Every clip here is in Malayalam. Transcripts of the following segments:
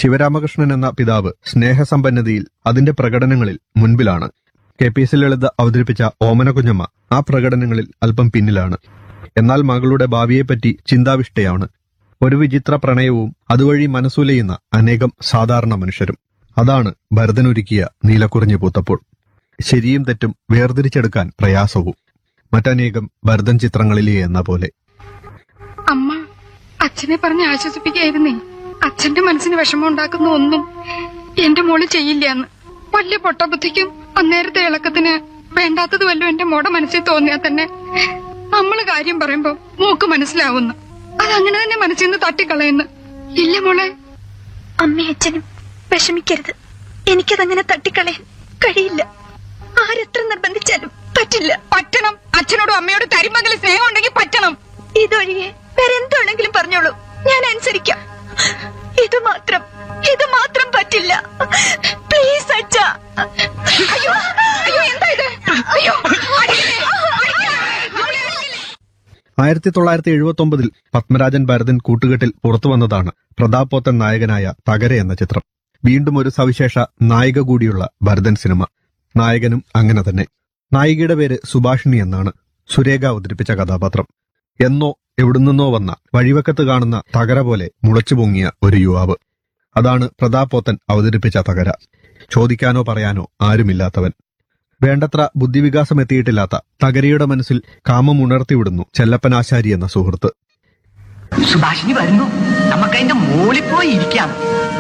ശിവരാമകൃഷ്ണൻ എന്ന പിതാവ് സ്നേഹസമ്പന്നതയിൽ അതിന്റെ പ്രകടനങ്ങളിൽ മുൻപിലാണ് കെ പി എസ് ലളിത അവതരിപ്പിച്ച ഓമന കുഞ്ഞമ്മ ആ പ്രകടനങ്ങളിൽ അല്പം പിന്നിലാണ് എന്നാൽ മകളുടെ ഭാവിയെപ്പറ്റി ചിന്താവിഷ്ടയാണ് ഒരു വിചിത്ര പ്രണയവും അതുവഴി മനസ്സുലയുന്ന അനേകം സാധാരണ മനുഷ്യരും അതാണ് ഭരതനൊരുക്കിയ നീലക്കുറിഞ്ഞു പൂത്തപ്പോൾ ശരിയും തെറ്റും വേർതിരിച്ചെടുക്കാൻ പ്രയാസവും മറ്റനേകം ഭരതൻ ചിത്രങ്ങളിലെ എന്ന പോലെ അമ്മ അച്ഛനെ പറഞ്ഞ് ആശ്വസിപ്പിക്കായിരുന്നേ അച്ഛന്റെ മനസ്സിന് വിഷമം ഉണ്ടാക്കുന്ന ഒന്നും എന്റെ മോള് ചെയ്യില്ല എന്ന് വലിയ പൊട്ടബുദ്ധിക്കും അന്നേരത്തെ ഇളക്കത്തിന് വേണ്ടാത്തത് വല്ലതും എന്റെ മോടെ മനസ്സിൽ തോന്നിയാൽ തന്നെ നമ്മള് കാര്യം പറയുമ്പോ മോക്ക് മനസ്സിലാവുന്നു അതങ്ങനെ തന്നെ മനസ്സിൽ നിന്ന് തട്ടിക്കളയുന്നു ഇല്ല മോളെ അമ്മയും അച്ഛനും വിഷമിക്കരുത് എനിക്കതങ്ങനെ തട്ടിക്കളയാൻ കഴിയില്ല ആരെത്ര നിർബന്ധിച്ചാലും പറ്റില്ല പറ്റണം അച്ഛനോടും അമ്മയോടും തരിമകളിൽ സ്നേഹം ഉണ്ടെങ്കിൽ പറ്റണം ഇതൊഴികെ വേറെ എന്താണെങ്കിലും പറഞ്ഞോളൂ ഞാൻ അനുസരിക്കാം ഇത് മാത്രം ഇത് മാത്രം പറ്റില്ല പ്ലീസ് അച്ഛ അയ്യോ അയ്യോ എന്താ ഇത് അയ്യോ അടിക്കല്ലേ, അടിക്കല്ലേ, അടിക്കല്ലേ. ആയിരത്തി തൊള്ളായിരത്തി എഴുപത്തി ഒമ്പതിൽ പത്മരാജൻ ഭരതൻ കൂട്ടുകെട്ടിൽ പുറത്തുവന്നതാണ് പ്രതാപ് പോത്തൻ നായകനായ തകര എന്ന ചിത്രം വീണ്ടും ഒരു സവിശേഷ നായിക കൂടിയുള്ള ഭരതൻ സിനിമ നായകനും അങ്ങനെ തന്നെ നായികയുടെ പേര് സുഭാഷിണി എന്നാണ് സുരേഖ അവതരിപ്പിച്ച കഥാപാത്രം എന്നോ എവിടുന്നോ വന്ന വഴിവക്കത്ത് കാണുന്ന തകര പോലെ മുളച്ചു പൊങ്ങിയ ഒരു യുവാവ് അതാണ് പ്രതാപ് പോത്തൻ അവതരിപ്പിച്ച തകര ചോദിക്കാനോ പറയാനോ ആരുമില്ലാത്തവൻ വേണ്ടത്ര ബുദ്ധിവികാസം എത്തിയിട്ടില്ലാത്ത തകരയുടെ മനസ്സിൽ കാമം ഉണർത്തിവിടുന്നു ചെല്ലപ്പനാശാരി എന്ന സുഹൃത്ത് സുഭാഷിനി വരുന്നു നമുക്ക് അതിന്റെ മുകളിൽ പോയി ഇരിക്കാം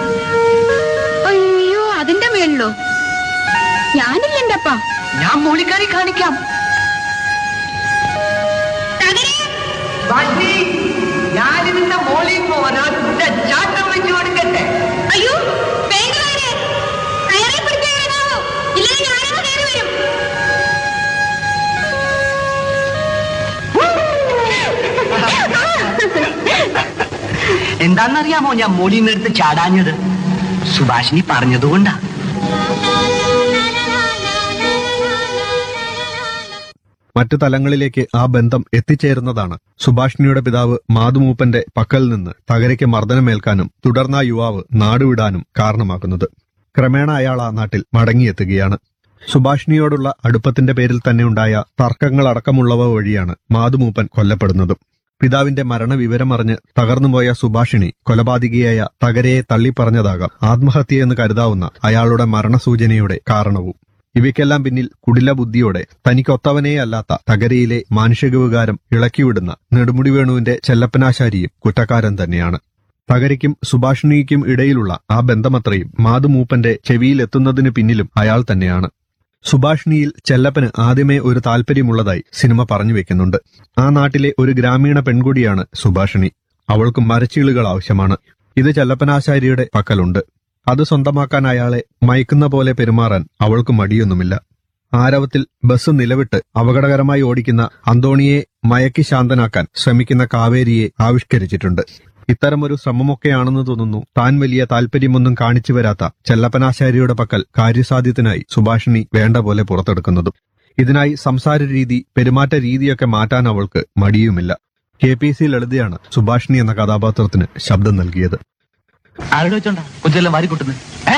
അയ്യോ അതിന്റെ മേളിലോ ഞാനില്ല എന്റെ അപ്പ ഞാൻ മൂളിക്കാരി കാണിക്കാം സുഭാഷിനി ഞാനിതിന്റെ മോളിൽ പോരാ ചാട്ടം വെച്ച് കൊടുക്കട്ടെ അയ്യോ വേഗം വരെ. കയറി പിടിച്ചേ വരാവൂ. ഇല്ലെങ്കിൽ ഞാനങ്ങ് കയറി വരും. എന്താണെന്നറിയാമോ ഞാൻ മോളിൽ നിന്ന് എടുത്ത് ചാടാഞ്ഞത് സുഭാഷിനി പറഞ്ഞതുകൊണ്ടാ മറ്റു തലങ്ങളിലേക്ക് ആ ബന്ധം എത്തിച്ചേരുന്നതാണ് സുഭാഷിണിയുടെ പിതാവ് മാതുമൂപ്പന്റെ പക്കൽ നിന്ന് തകരയ്ക്ക് മർദ്ദനമേൽക്കാനും തുടർന്ന് ആ യുവാവ് നാടുവിടാനും കാരണമാകുന്നത് ക്രമേണ അയാൾ ആ നാട്ടിൽ മടങ്ങിയെത്തുകയാണ് സുഭാഷിണിയോടുള്ള അടുപ്പത്തിന്റെ പേരിൽ തന്നെ ഉണ്ടായ തർക്കങ്ങളടക്കമുള്ളവ വഴിയാണ് മാതുമൂപ്പൻ കൊല്ലപ്പെടുന്നതും പിതാവിന്റെ മരണവിവരമറിഞ്ഞ് തകർന്നുപോയ സുഭാഷിണി കൊലപാതകിയായ തകരയെ തള്ളിപ്പറഞ്ഞതാകാം ആത്മഹത്യയെന്ന് കരുതാവുന്ന അയാളുടെ മരണസൂചനയുടെ കാരണവും ഇവയ്ക്കെല്ലാം പിന്നിൽ കുടില ബുദ്ധിയോടെ തനിക്കൊത്തവനേ അല്ലാത്ത തകരയിലെ മാനുഷിക വികാരം ഇളക്കിവിടുന്ന നെടുമുടി വേണുവിന്റെ ചെല്ലപ്പനാശാരിയും കുറ്റക്കാരൻ തന്നെയാണ് തകരയ്ക്കും സുഭാഷിണിക്കും ഇടയിലുള്ള ആ ബന്ധമത്രയും മാതുമൂപ്പന്റെ ചെവിയിലെത്തുന്നതിന് പിന്നിലും അയാൾ തന്നെയാണ് സുഭാഷിണിയിൽ ചെല്ലപ്പന് ആദ്യമേ ഒരു താല്പര്യമുള്ളതായി സിനിമ പറഞ്ഞു വെക്കുന്നുണ്ട് ആ നാട്ടിലെ ഒരു ഗ്രാമീണ പെൺകുടിയാണ് സുഭാഷിണി അവൾക്ക് മരച്ചീളുകൾ ആവശ്യമാണ് ഇത് ചെല്ലപ്പനാശാരിയുടെ പക്കലുണ്ട് അത് സ്വന്തമാക്കാൻ അയാളെ മയക്കുന്ന പോലെ പെരുമാറാൻ അവൾക്ക് മടിയൊന്നുമില്ല ആരവത്തിൽ ബസ് നിലവിട്ട് അപകടകരമായി ഓടിക്കുന്ന അന്തോണിയെ മയക്കി ശാന്തനാക്കാൻ ശ്രമിക്കുന്ന കാവേരിയെ ആവിഷ്കരിച്ചിട്ടുണ്ട് ഇത്തരമൊരു ശ്രമമൊക്കെയാണെന്ന് തോന്നുന്നു താൻ വലിയ താല്പര്യമൊന്നും കാണിച്ചു വരാത്ത ചെല്ലപ്പനാശാരിയുടെ പക്കൽ കാര്യസാധ്യത്തിനായി സുഭാഷിണി വേണ്ട പോലെ പുറത്തെടുക്കുന്നതും ഇതിനായി സംസാര രീതി പെരുമാറ്റ രീതിയൊക്കെ മാറ്റാൻ അവൾക്ക് മടിയുമില്ല കെ പി സി ലളിതയാണ് സുഭാഷിണി എന്ന കഥാപാത്രത്തിന് ശബ്ദം നൽകിയത് ആരോട് വെച്ചോണ്ടാ കൊച്ചെല്ലാം വാരി കൊട്ടുന്നത് ഏ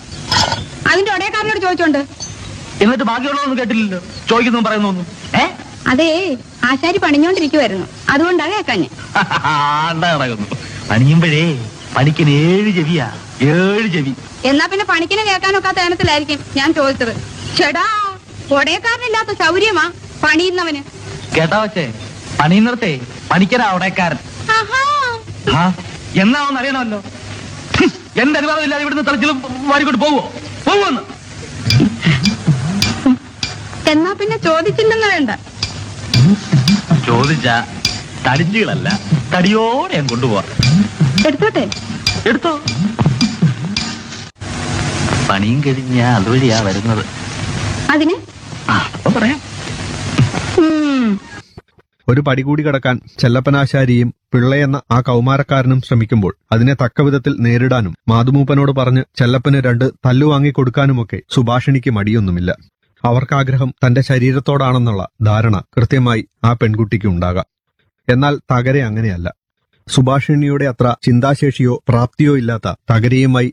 അതിന്റെ ഒടയക്കാരനോട് ചോദിച്ചോണ്ട് എന്നിട്ട് ബാക്കിയുള്ളതൊന്നും കേട്ടില്ലല്ലോ ചോദിക്കുന്നു പറയുന്നൊന്നും ഏ അതേ ആശാരി പണിഞ്ഞോണ്ടിരിക്കുവായിരുന്നു അതുകൊണ്ടാ കേക്കാഞ്ഞ് ആണ്ട നടക്കുന്നു പണിയുമ്പോഴേ പണിക്കന് ഏഴ് ചെവിയാ ഏഴ് ചെവി എന്നാ പിന്നെ പണിക്കിനെ കേൾക്കാനൊക്കാത്ത ഏനത്തിലായിരിക്കും ഞാൻ ചോദിച്ചത് ചേടാ ഒടയക്കാരനില്ലാത്ത ശൗര്യമാ പണിയുന്നവന് കേട്ടാ വച്ചേ പണിയുന്നിടത്തെ പണിക്കരാ അവിടേക്കാരൻ ആഹാ ആ എന്നാവെന്ന് അറിയണമല്ലോ ഹും, എന്റെ അനുവാദം ഇല്ലാതെ ഇവിടുന്ന് തലച്ചിലും വാരിക്കൊണ്ട് പോവോ പോവോന്ന് എന്നാ പിന്നെ ചോദിച്ചില്ലെന്ന് വേണ്ട ചോദിച്ച തടിച്ചുകളല്ല തടിയോടെ ഞാൻ കൊണ്ടുപോവാ എടുത്തോട്ടെ എടുത്തോ പണിയും കഴിഞ്ഞ അതുവഴിയാ വരുന്നത് അതിന് ആ അപ്പൊ പറയാം ഉം. ഒരു പടി കൂടി കടക്കാൻ ചെല്ലപ്പനാശാരിയും പിള്ളയെന്ന ആ കൗമാരക്കാരനും ശ്രമിക്കുമ്പോൾ അതിനെ തക്കവിധത്തിൽ നേരിടാനും മാതുമൂപ്പനോട് പറഞ്ഞ് ചെല്ലപ്പന് രണ്ട് തല്ലുവാങ്ങി കൊടുക്കാനുമൊക്കെ സുഭാഷിണിക്ക് മടിയൊന്നുമില്ല അവർക്കാഗ്രഹം തന്റെ ശരീരത്തോടാണെന്നുള്ള ധാരണ കൃത്യമായി ആ പെൺകുട്ടിക്ക് ഉണ്ടാകാം എന്നാൽ തകരെ അങ്ങനെയല്ല സുഭാഷിണിയുടെ അത്ര ചിന്താശേഷിയോ പ്രാപ്തിയോ ഇല്ലാത്ത തകരയുമായി